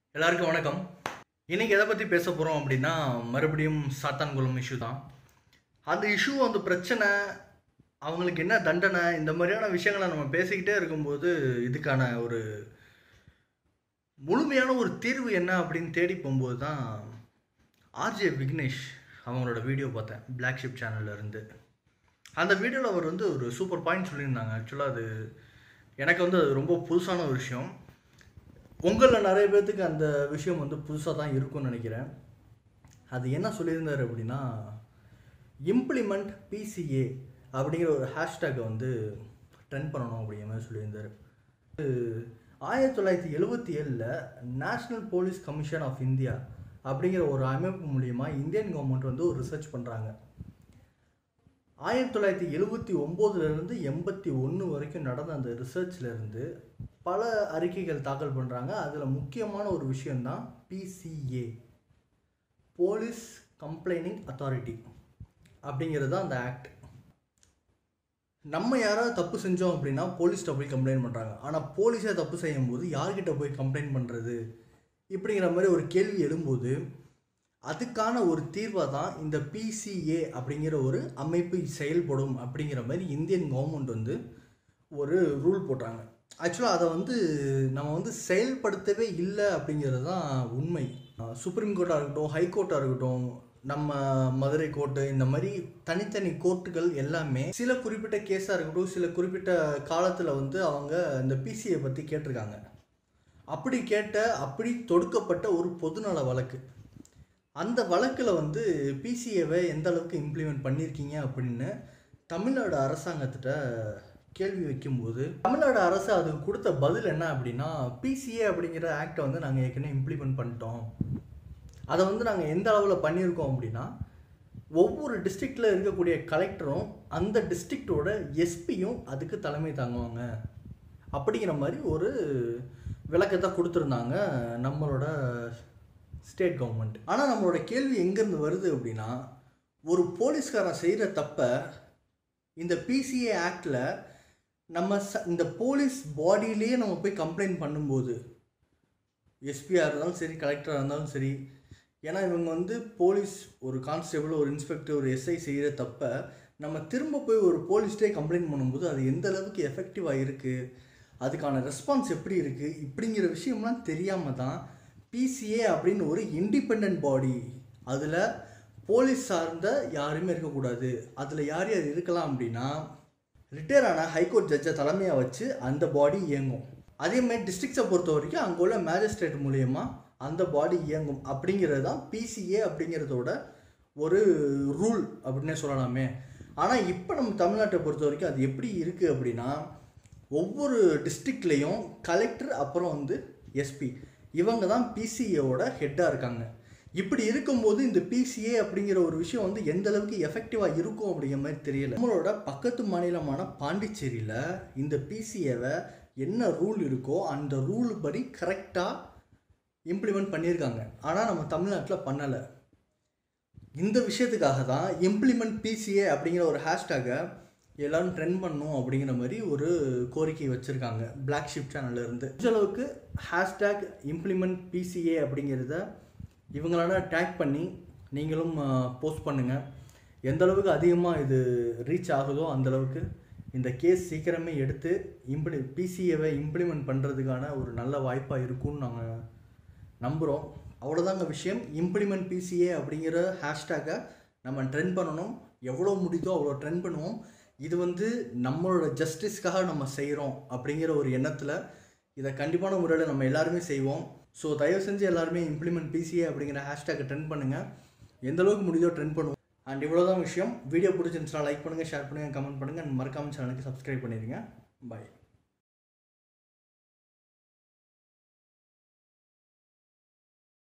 எல்லாருக்கும் வணக்கம் இன்னைக்கு எதை பற்றி பேச போகிறோம் அப்படின்னா மறுபடியும் சாத்தான்குளம் இஷ்யூ தான் அந்த இஷ்யூ அந்த பிரச்சனை அவங்களுக்கு என்ன தண்டனை இந்த மாதிரியான விஷயங்களை நம்ம பேசிக்கிட்டே இருக்கும்போது இதுக்கான ஒரு முழுமையான ஒரு தீர்வு என்ன அப்படின்னு தேடி போகும்போது தான் ஆர்ஜே விக்னேஷ் அவங்களோட வீடியோ பார்த்தேன் பிளாக் ஷிப் சேனல்ல இருந்து அந்த வீடியோவில் அவர் வந்து ஒரு சூப்பர் பாயிண்ட் சொல்லியிருந்தாங்க ஆக்சுவலாக அது எனக்கு வந்து அது ரொம்ப புதுசான ஒரு விஷயம் உங்களில் நிறைய பேர்த்துக்கு அந்த விஷயம் வந்து புதுசாக தான் இருக்கும்னு நினைக்கிறேன் அது என்ன சொல்லியிருந்தார் அப்படின்னா இம்ப்ளிமெண்ட் பிசிஏ அப்படிங்கிற ஒரு ஹேஷ்டேக்கை வந்து ட்ரெண்ட் பண்ணணும் அப்படிங்கிற மாதிரி சொல்லியிருந்தார் ஆயிரத்தி தொள்ளாயிரத்தி எழுபத்தி ஏழில் national police commission of India அப்படிங்கிற ஒரு அமைப்பு மூலிமா இந்தியன் கவர்மெண்ட் வந்து ஒரு ரிசர்ச் பண்ணுறாங்க ஆயிரத்தி தொள்ளாயிரத்தி எழுபத்தி ஒம்போதுலேருந்து எண்பத்தி ஒன்று வரைக்கும் நடந்த அந்த ரிசர்ச்லேருந்து பல அறிக்கைகள் தாக்கல் பண்ணுறாங்க அதில் முக்கியமான ஒரு விஷயந்தான் பிசிஏ போலீஸ் கம்ப்ளைனிங் அத்தாரிட்டி அப்படிங்கிறது தான் அந்த ஆக்ட் நம்ம யாராவது தப்பு செஞ்சோம் அப்படின்னா போலீஸ்கிட்ட போய் கம்ப்ளைண்ட் பண்ணுறாங்க ஆனால் போலீஸே தப்பு செய்யும்போது யார்கிட்ட போய் கம்ப்ளைண்ட் பண்ணுறது இப்படிங்கிற மாதிரி ஒரு கேள்வி எழும்போது அதுக்கான ஒரு தீர்வாக தான் இந்த பிசிஏ அப்படிங்கிற ஒரு அமைப்பு செயல்படும் அப்படிங்கிற மாதிரி இந்தியன் கவர்மெண்ட் வந்து ஒரு ரூல் போட்டாங்க ஆக்சுவலாக அதை வந்து நம்ம வந்து செயல்படுத்தவே இல்லை அப்படிங்கிறது தான் உண்மை சுப்ரீம் கோர்ட்டாக இருக்கட்டும் ஹைகோர்ட்டாக இருக்கட்டும் நம்ம மதுரை கோர்ட்டு இந்த மாதிரி தனித்தனி கோர்ட்டுகள் எல்லாமே சில குறிப்பிட்ட கேஸாக இருக்கட்டும் சில குறிப்பிட்ட காலத்தில் வந்து அவங்க இந்த பிசிஏ பற்றி கேட்டிருக்காங்க அப்படி கேட்ட அப்படி தொடுக்கப்பட்ட ஒரு பொதுநல வழக்கு அந்த வழக்கில் வந்து பிசிஏவை எந்த அளவுக்கு இம்ப்ளிமெண்ட் பண்ணியிருக்கீங்க அப்படின்னு தமிழ்நாடு அரசாங்கத்திட்ட கேள்வி வைக்கும்போது தமிழ்நாடு அரசு அதுக்கு கொடுத்த பதில் என்ன அப்படின்னா பிசிஏ அப்படிங்கிற ஆக்டை வந்து நாங்கள் ஏற்கனவே இம்ப்ளிமெண்ட் பண்ணிட்டோம் அதை வந்து நாங்கள் எந்த அளவில் பண்ணியிருக்கோம் அப்படின்னா ஒவ்வொரு டிஸ்ட்ரிக்டில் இருக்கக்கூடிய கலெக்டரும் அந்த டிஸ்ட்ரிக்டோட எஸ்பியும் அதுக்கு தலைமை தாங்குவாங்க அப்படிங்கிற மாதிரி ஒரு விளக்கத்தை கொடுத்துருந்தாங்க நம்மளோட ஸ்டேட் கவர்மெண்ட் ஆனால் நம்மளோட கேள்வி எங்கேருந்து வருது அப்படின்னா ஒரு போலீஸ்காரன் செய்கிற தப்பை இந்த பிசிஏ ஆக்டில் நம்ம ச இந்த போலீஸ் பாடியிலேயே நம்ம போய் கம்ப்ளைண்ட் பண்ணும்போது எஸ்பியாக இருந்தாலும் சரி கலெக்டராக இருந்தாலும் சரி ஏன்னா இவங்க வந்து போலீஸ் ஒரு கான்ஸ்டபிள் ஒரு இன்ஸ்பெக்டர் ஒரு எஸ்ஐ செய்கிற தப்பை நம்ம திரும்ப போய் ஒரு போலீஸ்டே கம்ப்ளைண்ட் பண்ணும்போது அது எந்த அளவுக்கு எஃபெக்டிவாக இருக்குது அதுக்கான ரெஸ்பான்ஸ் எப்படி இருக்குது இப்படிங்கிற விஷயம்லாம் தெரியாமல் தான் பிசிஏ அப்படின்னு ஒரு இண்டிபெண்ட் பாடி அதில் போலீஸ் சார்ந்த யாருமே இருக்கக்கூடாது அதில் யார் யார் இருக்கலாம் அப்படின்னா ரிட்டையர் ஆன ஹைகோர்ட் ஜட்ஜை தலைமையாக வச்சு அந்த பாடி இயங்கும் அதேமாதிரி டிஸ்ட்ரிக்ஸை பொறுத்த வரைக்கும் அங்கே உள்ள மேஜிஸ்ட்ரேட் மூலயமா அந்த பாடி இயங்கும் அப்படிங்கிறது தான் பிசிஏ அப்படிங்கிறதோட ஒரு ரூல் அப்படின்னே சொல்லலாமே ஆனால் இப்போ நம்ம தமிழ்நாட்டை பொறுத்த வரைக்கும் அது எப்படி இருக்குது அப்படின்னா ஒவ்வொரு டிஸ்ட்ரிக்ட்லேயும் கலெக்டர் அப்புறம் வந்து எஸ்பி இவங்க தான் பிசிஏவோட ஹெட்டாக இருக்காங்க இப்படி இருக்கும்போது இந்த பிசிஏ அப்படிங்கிற ஒரு விஷயம் வந்து எந்த அளவுக்கு எஃபெக்டிவாக இருக்கும் அப்படிங்கிற மாதிரி தெரியல நம்மளோட பக்கத்து மாநிலமான பாண்டிச்சேரியில் இந்த பிசிஏவை என்ன ரூல் இருக்கோ அந்த ரூல் படி கரெக்டாக இம்ப்ளிமெண்ட் பண்ணியிருக்காங்க ஆனால் நம்ம தமிழ்நாட்டில் பண்ணலை இந்த விஷயத்துக்காக தான் இம்ப்ளிமெண்ட் பிசிஏ அப்படிங்கிற ஒரு ஹேஷ்டேகை எல்லாரும் ட்ரெண்ட் பண்ணும் அப்படிங்கிற மாதிரி ஒரு கோரிக்கை வச்சுருக்காங்க பிளாக் ஷிப் சேனல்லேருந்து அளவுக்கு ஹேஷ்டேக் இம்ப்ளிமெண்ட் பிசிஏ அப்படிங்கிறத இவங்களால டேக் பண்ணி நீங்களும் போஸ்ட் பண்ணுங்கள் எந்த அளவுக்கு அதிகமாக இது ரீச் ஆகுதோ அந்தளவுக்கு இந்த கேஸ் சீக்கிரமே எடுத்து இம்ப்ளி பிசிஏவை இம்ப்ளிமெண்ட் பண்ணுறதுக்கான ஒரு நல்ல வாய்ப்பாக இருக்கும்னு நாங்கள் நம்புகிறோம் அவ்வளோதாங்க விஷயம் இம்ப்ளிமெண்ட் பிசிஏ அப்படிங்கிற ஹேஷ்டேக்கை நம்ம ட்ரெண்ட் பண்ணணும் எவ்வளோ முடியுதோ அவ்வளோ ட்ரெண்ட் பண்ணுவோம் இது வந்து நம்மளோட ஜஸ்டிஸ்க்காக நம்ம செய்கிறோம் அப்படிங்கிற ஒரு எண்ணத்தில் இதை கண்டிப்பான முறையில் நம்ம எல்லாருமே செய்வோம் ஸோ தயவு செஞ்சு எல்லாருமே இம்ப்ளிமெண்ட் பிசிஏ அப்படிங்கிற ஹேஷ்டேக்கை ட்ரெண்ட் பண்ணுங்கள் எந்த அளவுக்கு முடியுதோ ட்ரெண்ட் பண்ணுவோம் அண்ட் இவ்வளோ தான் விஷயம் வீடியோ பிடிச்சிருந்துச்சுன்னா லைக் பண்ணுங்கள் ஷேர் பண்ணுங்கள் கமெண்ட் பண்ணுங்கள் மறக்காமல் சேனலுக்கு சப்ஸ்கிரைப் பண்ணிடுங்க பாய்